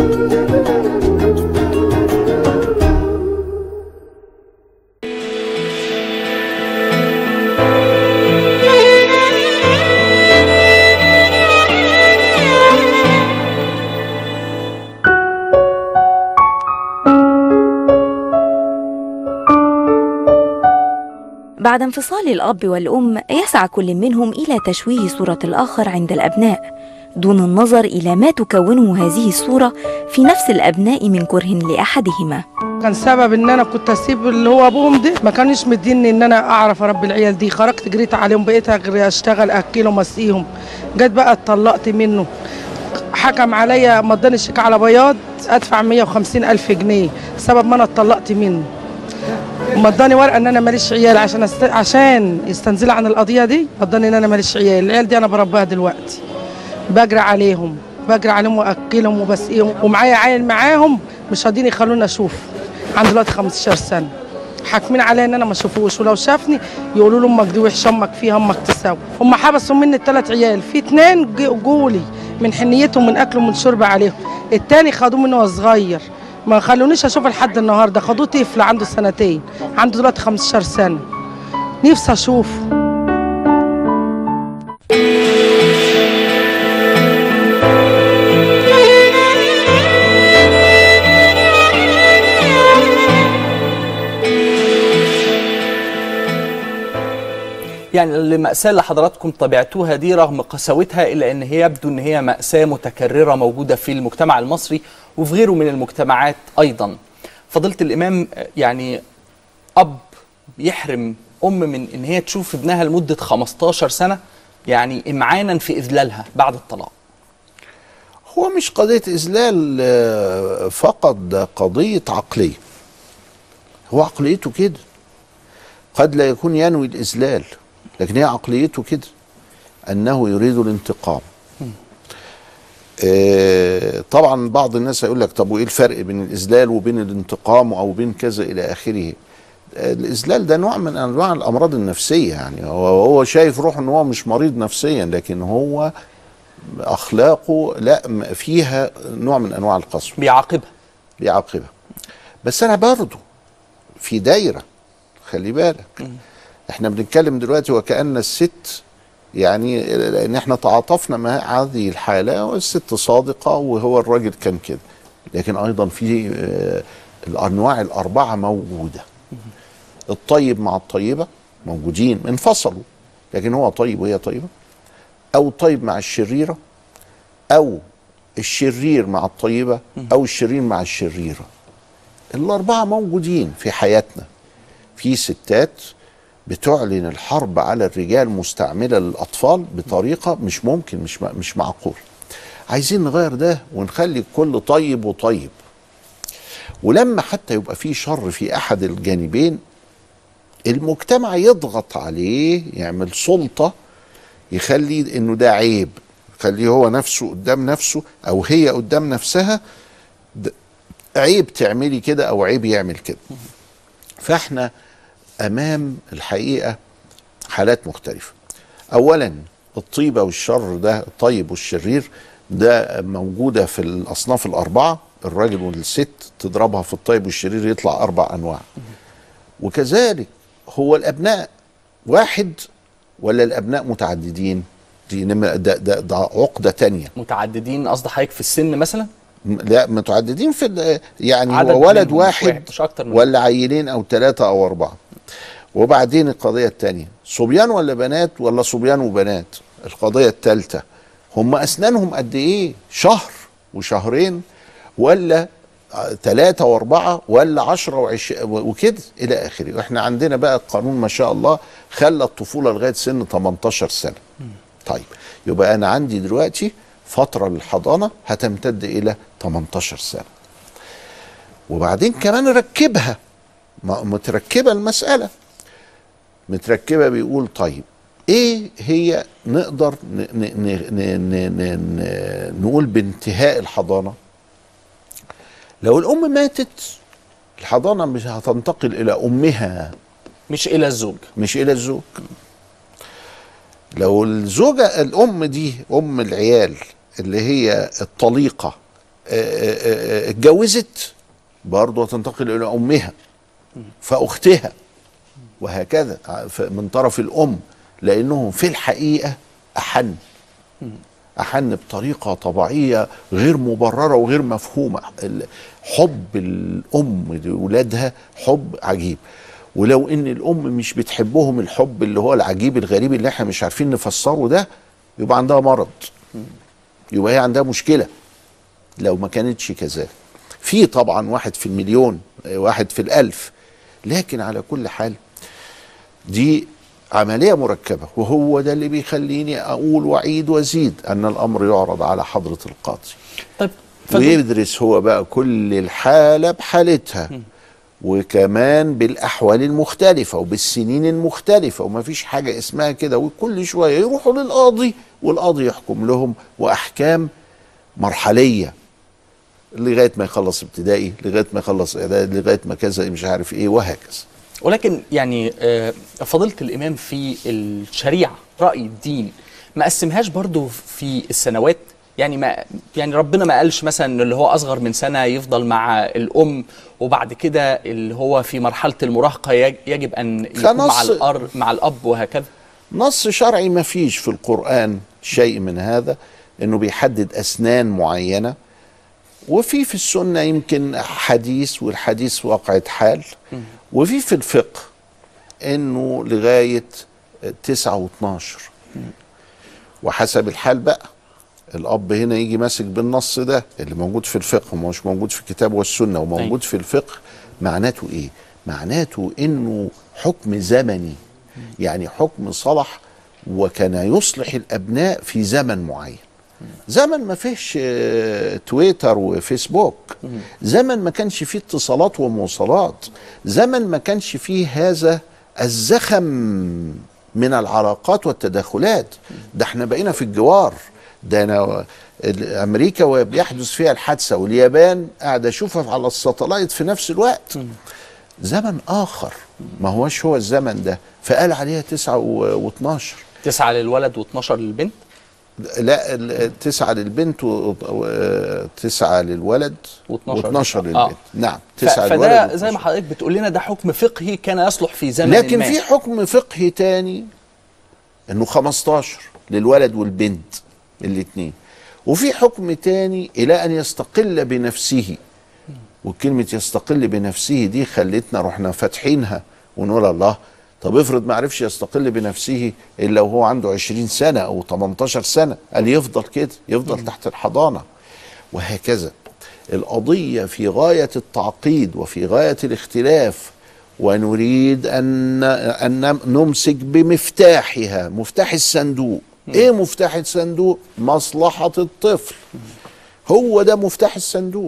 بعد انفصال الأب والأم يسعى كل منهم إلى تشويه صورة الآخر عند الأبناء دون النظر إلى ما تكونه هذه الصورة في نفس الأبناء من كره لأحدهما كان سبب ان انا كنت اسيب اللي هو ابوهم ده ما كانش مديني ان انا اعرف اربي العيال دي خرجت جريت عليهم بقيت أجري اشتغل اكلهم اسقيهم جت بقى اتطلقت منه حكم عليا مضاني الشيك على بياض ادفع 150 الف جنيه سبب ما انا اتطلقت منه مضاني ورقه ان انا ماليش عيال عشان است... عشان يستنزل عن القضيه دي مضاني ان انا ماليش عيال العيال دي انا بربيها دلوقتي بجري عليهم بجري عليهم واكلهم وبسقيهم ومعايا عيل معاهم مش راضيين يخلوني اشوف عندي دلوقتي 15 سنه حاكمين عليا ان انا ما اشوفوش ولو شافني يقولوا له امك دي وحشه امك فيها امك تساوي هم حبسوا مني الثلاث عيال في اتنين ج- جولي من حنيتهم من اكل ومن شرب عليهم التاني خدوه مني وهو صغير ما خلونيش اشوف لحد النهارده خدوه طفل عنده سنتين عنده دلوقتي 15 سنه نفسي اشوفه يعني المأساة اللي حضراتكم طبعتوها دي رغم قساوتها إلا أن هي يبدو أن هي مأساة متكررة موجودة في المجتمع المصري وفي غيره من المجتمعات أيضا فضيلة الإمام يعني أب يحرم أم من أن هي تشوف ابنها لمدة 15 سنة يعني إمعانا في إذلالها بعد الطلاق هو مش قضية إذلال آه، فقط ده قضية عقلية هو عقليته كده قد لا يكون ينوي الإذلال لكن هي عقليته كده أنه يريد الانتقام آه، طبعا بعض الناس هيقول لك طب وايه الفرق بين الاذلال وبين الانتقام او بين كذا الى اخره آه، الاذلال ده نوع من انواع الامراض النفسيه يعني هو هو شايف روحه ان هو مش مريض نفسيا لكن هو اخلاقه لا م- فيها نوع من انواع القسوه بيعاقبها بيعاقبها بس انا برضه في دايره خلي بالك احنا بنتكلم دلوقتي وكأن الست يعني لان احنا تعاطفنا مع هذه الحاله والست صادقه وهو الراجل كان كده لكن ايضا في آه، الانواع الاربعه موجوده الطيب مع الطيبه موجودين انفصلوا لكن هو طيب وهي طيبه او طيب مع الشريره او الشرير مع الطيبه او الشرير مع الشريره الاربعه موجودين في حياتنا في ستات بتعلن الحرب على الرجال مستعمله للاطفال بطريقه مش ممكن مش م- مش معقول عايزين نغير ده ونخلي الكل طيب وطيب ولما حتى يبقى في شر في احد الجانبين المجتمع يضغط عليه يعمل سلطه يخلي انه ده عيب يخليه هو نفسه قدام نفسه او هي قدام نفسها ده عيب تعملي كده او عيب يعمل كده فاحنا امام الحقيقه حالات مختلفه اولا الطيبه والشر ده الطيب والشرير ده موجوده في الاصناف الاربعه الراجل والست تضربها في الطيب والشرير يطلع اربع انواع وكذلك هو الابناء واحد ولا الابناء متعددين دي نم- ده, ده, ده عقده تانية متعددين قصد حضرتك في السن مثلا م- لا متعددين في ال- يعني عدد هو ولد منهم مش واحد واحد، مش أكتر من ولا عيلين او ثلاثه او اربعه وبعدين القضيه الثانيه صبيان ولا بنات ولا صبيان وبنات القضيه الثالثه هم اسنانهم قد ايه شهر وشهرين ولا ثلاثة وأربعة ولا عشرة وعش... وكده إلى آخره وإحنا عندنا بقى القانون ما شاء الله خلى الطفولة لغاية سن 18 سنة طيب يبقى أنا عندي دلوقتي فترة للحضانة هتمتد إلى 18 سنة وبعدين كمان ركبها ما- متركبة المسألة متركبة بيقول طيب ايه هي نقدر ن ن ن ن ن ن ن نقول بانتهاء الحضانة لو الأم ماتت الحضانة مش هتنتقل إلى أمها مش إلى الزوج مش إلى الزوج لو الزوجة الأم دي أم العيال اللي هي الطليقة آه، آه، اتجوزت برضه هتنتقل الى امها فاختها وهكذا ع- ف- من طرف الام لانهم في الحقيقه احن احن بطريقه طبيعيه غير مبرره وغير مفهومه ال- حب الام لاولادها حب عجيب ولو ان الام مش بتحبهم الحب اللي هو العجيب الغريب اللي احنا مش عارفين نفسره ده يبقى عندها مرض يبقى هي عندها مشكله لو ما كانتش كذلك في طبعا واحد في المليون آه، واحد في الألف لكن على كل حال دي عملية مركبة وهو ده اللي بيخليني أقول وأعيد وأزيد أن الأمر يعرض على حضرة القاضي طيب فضل- ويدرس هو بقى كل الحالة بحالتها وكمان بالأحوال المختلفة وبالسنين المختلفة وما فيش حاجة اسمها كده وكل شوية يروحوا للقاضي والقاضي يحكم لهم وأحكام مرحلية لغاية ما يخلص ابتدائي لغاية ما يخلص إعدادي لغاية ما كذا مش عارف إيه وهكذا ولكن يعني آه، فضيلة الإمام في الشريعة رأي الدين ما قسمهاش برضو في السنوات يعني ما يعني ربنا ما قالش مثلا إن اللي هو أصغر من سنة يفضل مع الأم وبعد كده اللي هو في مرحلة المراهقة يج- يجب أن يكون مع كنص- الأر مع الأب وهكذا نص شرعي ما فيش في القرآن شيء من هذا انه بيحدد اسنان معينة وفي في السنة يمكن حديث والحديث واقعة حال وفي في الفقه انه لغاية تسعة واتناشر وحسب الحال بقى الاب هنا يجي ماسك بالنص ده اللي موجود في الفقه وما مش موجود في الكتاب والسنه وموجود أيوة. في الفقه معناته ايه معناته انه حكم زمني يعني حكم صلح وكان يصلح الابناء في زمن معين زمن ما فيش آه، تويتر وفيسبوك زمن ما كانش فيه اتصالات ومواصلات زمن ما كانش فيه هذا الزخم من العلاقات والتداخلات ده احنا بقينا في الجوار ده انا ال- امريكا وبيحدث فيها الحادثه واليابان قاعد اشوفها على الساتلايت في نفس الوقت زمن اخر ما هوش هو الزمن ده فقال عليها تسعة و- و12 تسعة للولد و12 للبنت لا ال- تسعة للبنت وتسعة للولد و12 و12 للبنت آه. نعم ف- تسعة فده للولد زي ما و12. حضرتك بتقول لنا ده حكم فقهي كان يصلح في زمن لكن ما. في حكم فقهي تاني انه 15 للولد والبنت الاثنين وفي حكم تاني الى ان يستقل بنفسه وكلمة يستقل بنفسه دي خلتنا رحنا فاتحينها ونقول الله طب افرض ما عرفش يستقل بنفسه الا وهو عنده 20 سنة او 18 سنة قال يفضل كده يفضل تحت الحضانة وهكذا القضية في غاية التعقيد وفي غاية الاختلاف ونريد أن أن نمسك بمفتاحها مفتاح الصندوق إيه مفتاح الصندوق؟ مصلحة الطفل هو ده مفتاح الصندوق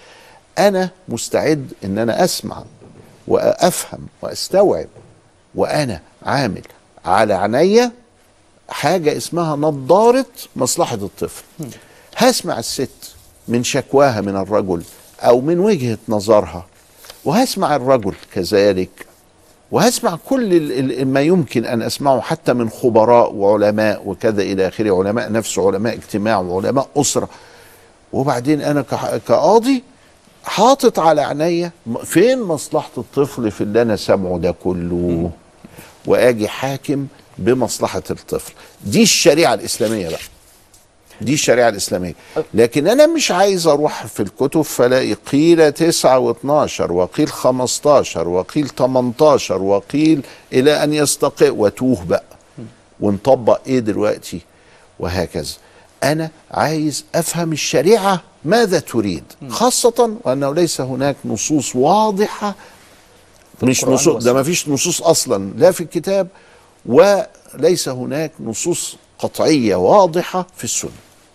أنا مستعد إن أنا أسمع وأفهم وأستوعب وأنا عامل على عينيا حاجة اسمها نظارة مصلحة الطفل هسمع الست من شكواها من الرجل أو من وجهة نظرها وهسمع الرجل كذلك وهسمع كل ال- ال- ما يمكن أن أسمعه حتى من خبراء وعلماء وكذا إلى آخره علماء نفس وعلماء اجتماع وعلماء أسرة وبعدين أنا كح- كقاضي حاطط على عينيا م- فين مصلحة الطفل في اللي أنا سامعه ده كله وأجي حاكم بمصلحة الطفل دي الشريعة الإسلامية بقى دي الشريعة الإسلامية لكن أنا مش عايز أروح في الكتب فلاقي قيل تسعة واتناشر وقيل خمستاشر وقيل تمنتاشر وقيل إلى أن يستقي وتوه بقى ونطبق إيه دلوقتي وهكذا أنا عايز أفهم الشريعة ماذا تريد خاصة وأنه ليس هناك نصوص واضحة مش القرآن نصوص ده والسنة. ما فيش نصوص أصلا لا في الكتاب وليس هناك نصوص قطعية واضحة في السنة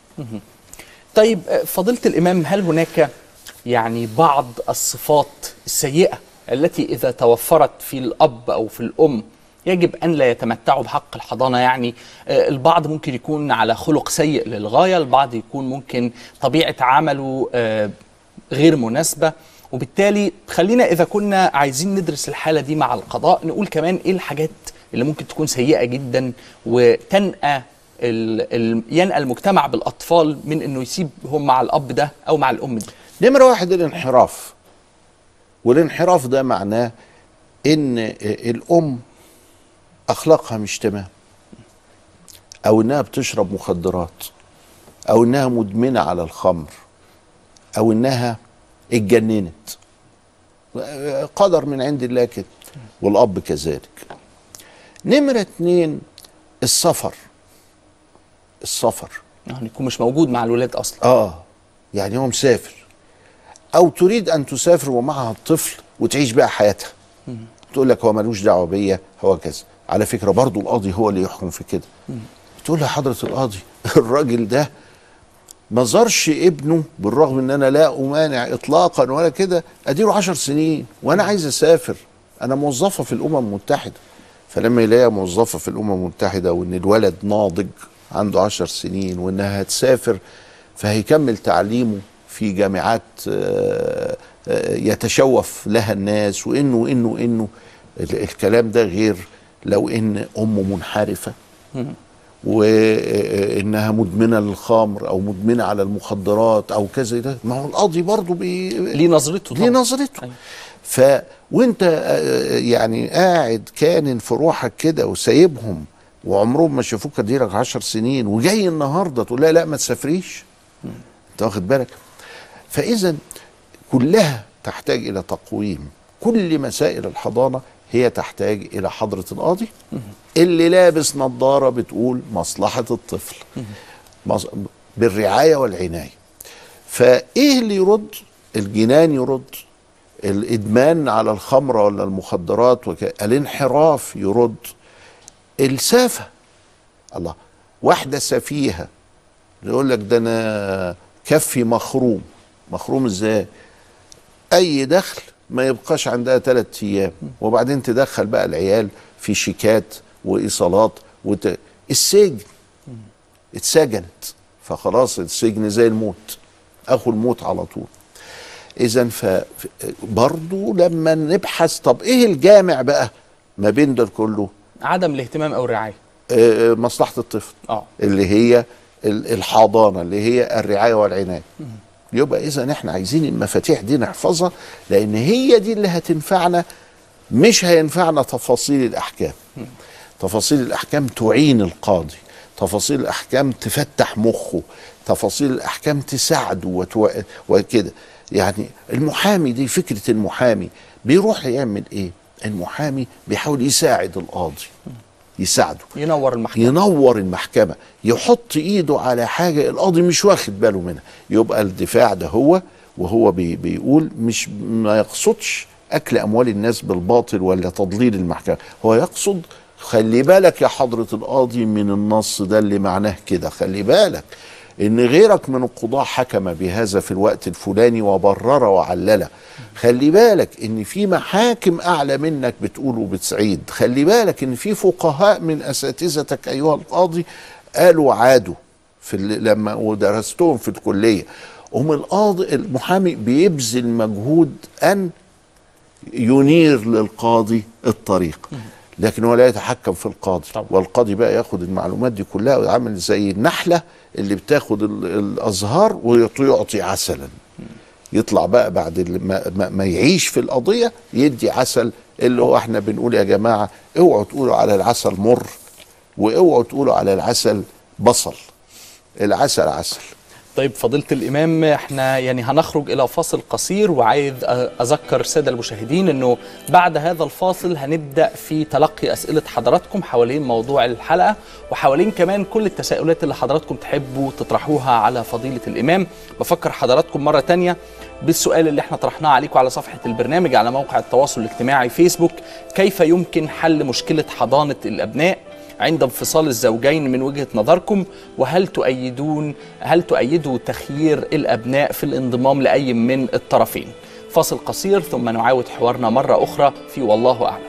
طيب آه، فضيلة الإمام هل هناك يعني بعض الصفات السيئة التي إذا توفرت في الأب أو في الأم يجب أن لا يتمتعوا بحق الحضانة يعني آه، البعض ممكن يكون على خلق سيء للغاية البعض يكون ممكن طبيعة عمله آه، غير مناسبة وبالتالي خلينا إذا كنا عايزين ندرس الحالة دي مع القضاء نقول كمان إيه الحاجات اللي ممكن تكون سيئة جدا وتنأى ال ال ينقى المجتمع بالاطفال من انه يسيبهم مع الاب ده او مع الام دي نمرة واحد الانحراف والانحراف ده معناه ان الام اخلاقها مش تمام او انها بتشرب مخدرات او انها مدمنة على الخمر او انها اتجننت قدر من عند الله كده والاب كذلك نمرة اتنين السفر السفر يعني يكون مش موجود مع الولاد اصلا اه يعني هو مسافر او تريد ان تسافر ومعها الطفل وتعيش بقى حياتها تقول لك هو ملوش دعوه بيا هو كذا على فكره برضو القاضي هو اللي يحكم في كده تقول له يا حضره القاضي الراجل ده ما زارش ابنه بالرغم ان انا لا امانع اطلاقا ولا كده اديله عشر سنين وانا عايز اسافر انا موظفه في الامم المتحده فلما يلاقيها موظفه في الامم المتحده وان الولد ناضج عنده عشر سنين وانها هتسافر فهيكمل تعليمه في جامعات آه، آه، يتشوف لها الناس وانه وانه وانه ال- الكلام ده غير لو ان ام منحرفه وانها مدمنه للخمر او مدمنه على المخدرات او كذا ده ما هو القاضي برضه بي ليه نظرته ليه طبعاً. نظرته أيوة. ف وانت آه، يعني قاعد كانن في روحك كده وسايبهم وعمرهم ما شافوك اديلك عشر سنين وجاي النهارده تقول لا لا ما تسافريش انت واخد بالك فاذا كلها تحتاج الى تقويم كل مسائل الحضانه هي تحتاج الى حضره القاضي اللي لابس نظاره بتقول مصلحه الطفل مص- بالرعايه والعنايه فايه اللي يرد الجنان يرد الادمان على الخمر ولا المخدرات وك... الانحراف يرد السافه الله واحده سفيهه يقول لك ده انا كفي مخروم مخروم ازاي اي دخل ما يبقاش عندها ثلاث ايام وبعدين تدخل بقى العيال في شيكات وايصالات وت... السجن اتسجنت فخلاص السجن زي الموت اخو الموت على طول اذا ف برضه لما نبحث طب ايه الجامع بقى ما بين ده كله عدم الاهتمام او الرعايه آه، مصلحه الطفل اه اللي هي ال- الحضانه اللي هي الرعايه والعنايه يبقى اذا احنا عايزين المفاتيح دي نحفظها لان هي دي اللي هتنفعنا مش هينفعنا تفاصيل الاحكام تفاصيل الاحكام تعين القاضي تفاصيل الاحكام تفتح مخه تفاصيل الاحكام تساعده وتو... وكده يعني المحامي دي فكره المحامي بيروح يعمل ايه المحامي بيحاول يساعد القاضي يساعده ينور المحكمه ينور المحكمة يحط ايده على حاجة القاضي مش واخد باله منها يبقى الدفاع ده هو وهو بي بيقول مش ما يقصدش اكل اموال الناس بالباطل ولا تضليل المحكمة هو يقصد خلي بالك يا حضرة القاضي من النص ده اللي معناه كده خلي بالك ان غيرك من القضاة حكم بهذا في الوقت الفلاني وبرر وعلل خلي بالك ان في محاكم اعلى منك بتقول وبتسعيد خلي بالك ان في فقهاء من اساتذتك ايها القاضي قالوا عادوا في ال- لما ودرستهم في الكليه هم القاضي المحامي بيبذل مجهود ان ينير للقاضي الطريق لكن هو لا يتحكم في القاضي طبعا. والقاضي بقى ياخد المعلومات دي كلها ويعمل زي النحله اللي بتاخد ال- الازهار ويعطي عسلا يطلع بقى بعد ال- ما, ما, ما يعيش في القضيه يدي عسل اللي هو احنا بنقول يا جماعه اوعوا تقولوا على العسل مر واوعوا تقولوا على العسل بصل العسل عسل طيب فضيلة الإمام احنا يعني هنخرج إلى فاصل قصير وعايز أ- أذكر السادة المشاهدين أنه بعد هذا الفاصل هنبدأ في تلقي أسئلة حضراتكم حوالين موضوع الحلقة وحوالين كمان كل التساؤلات اللي حضراتكم تحبوا تطرحوها على فضيلة الإمام بفكر حضراتكم مرة تانية بالسؤال اللي احنا طرحناه عليكم على صفحة البرنامج على موقع التواصل الاجتماعي فيسبوك كيف يمكن حل مشكلة حضانة الأبناء عند انفصال الزوجين من وجهة نظركم وهل تؤيدون هل تؤيدوا تخيير الأبناء في الانضمام لأي من الطرفين فاصل قصير ثم نعاود حوارنا مرة أخرى في والله أعلم